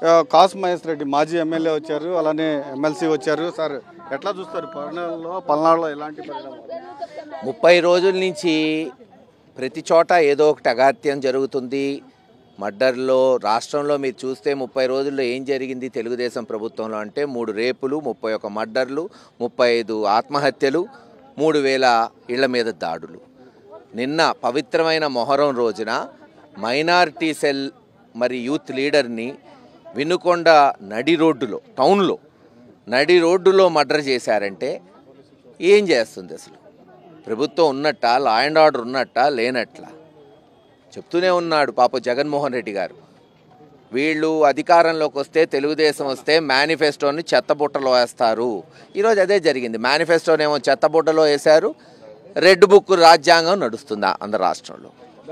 ఆ, కాసు మహేష్ రెడ్డి మాజీ ఎమ్మెల్యే వచ్చారు అలానే ఎమ్మెల్సీ వచ్చారు సార్ ఎట్లా చూస్తారు పల్నాడులో పల్నాడులో ఎలాంటి పరిణామాలు ముప్పై రోజుల నుంచి ప్రతి చోట ఏదో ఒకటి అగాత్యం జరుగుతుంది మర్డర్లో రాష్ట్రంలో మీరు చూస్తే ముప్పై రోజుల్లో ఏం జరిగింది తెలుగుదేశం ప్రభుత్వంలో అంటే మూడు రేపులు ముప్పై ఒక మర్డర్లు ముప్పై ఐదు ఆత్మహత్యలు మూడు వేల ఇళ్ల మీద దాడులు నిన్న పవిత్రమైన మొహరం రోజున మైనారిటీ సెల్ మరి యూత్ లీడర్ని వినుకొండ నడి రోడ్డులో టౌన్లో నడి రోడ్డులో మర్డర్ చేశారంటే ఏం చేస్తుంది అసలు ప్రభుత్వం ఉన్నట్ట లా అండ్ ఆర్డర్ ఉన్నట్ట లేనట్లా చెప్తూనే ఉన్నాడు పాప జగన్మోహన్ రెడ్డి గారు వీళ్ళు అధికారంలోకి వస్తే తెలుగుదేశం వస్తే మేనిఫెస్టోని చెత్తబుట్టలో వేస్తారు ఈరోజు అదే జరిగింది మేనిఫెస్టోనేమో చెత్తబుట్టలో వేశారు రెడ్ బుక్ రాజ్యాంగం నడుస్తుంది ఆంధ్ర రాష్ట్రంలో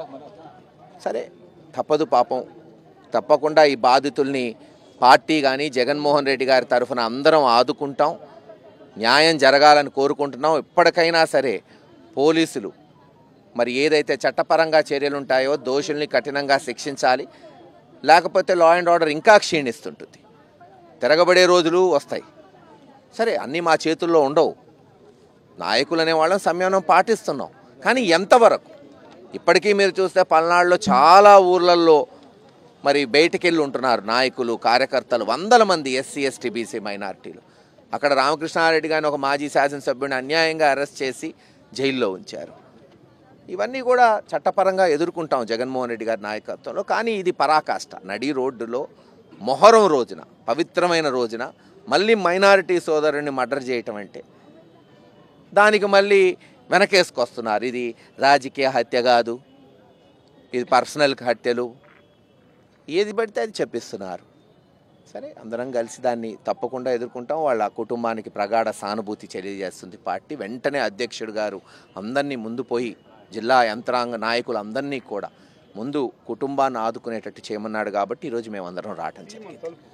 సరే తప్పదు పాపం తప్పకుండా ఈ బాధితుల్ని పార్టీ కానీ జగన్మోహన్ రెడ్డి గారి తరఫున అందరం ఆదుకుంటాం న్యాయం జరగాలని కోరుకుంటున్నాం ఇప్పటికైనా సరే పోలీసులు మరి ఏదైతే చట్టపరంగా చర్యలు ఉంటాయో దోషుల్ని కఠినంగా శిక్షించాలి లేకపోతే లా అండ్ ఆర్డర్ ఇంకా క్షీణిస్తుంటుంది తిరగబడే రోజులు వస్తాయి సరే అన్నీ మా చేతుల్లో ఉండవు నాయకులు అనే వాళ్ళం సంయమనం పాటిస్తున్నాం కానీ ఎంతవరకు ఇప్పటికీ మీరు చూస్తే పల్నాడులో చాలా ఊర్లలో మరి బయటికి వెళ్ళి ఉంటున్నారు నాయకులు కార్యకర్తలు వందల మంది ఎస్సీ ఎస్టీ బీసీ మైనారిటీలు అక్కడ రామకృష్ణారెడ్డి గారిని ఒక మాజీ శాసనసభ్యుడిని అన్యాయంగా అరెస్ట్ చేసి జైల్లో ఉంచారు ఇవన్నీ కూడా చట్టపరంగా ఎదుర్కొంటాం జగన్మోహన్ రెడ్డి గారి నాయకత్వంలో కానీ ఇది పరాకాష్ట నడి రోడ్డులో మొహరం రోజున పవిత్రమైన రోజున మళ్ళీ మైనారిటీ సోదరుని మర్డర్ చేయటం అంటే దానికి మళ్ళీ వెనకేసుకొస్తున్నారు ఇది రాజకీయ హత్య కాదు ఇది పర్సనల్ హత్యలు ఏది పడితే అది చెప్పిస్తున్నారు సరే అందరం కలిసి దాన్ని తప్పకుండా ఎదుర్కొంటాం వాళ్ళ కుటుంబానికి ప్రగాఢ సానుభూతి తెలియజేస్తుంది పార్టీ వెంటనే అధ్యక్షుడు గారు అందరినీ ముందు పోయి జిల్లా యంత్రాంగ నాయకులు అందరినీ కూడా ముందు కుటుంబాన్ని ఆదుకునేటట్టు చేయమన్నాడు కాబట్టి ఈరోజు మేము అందరం రావటం జరిగింది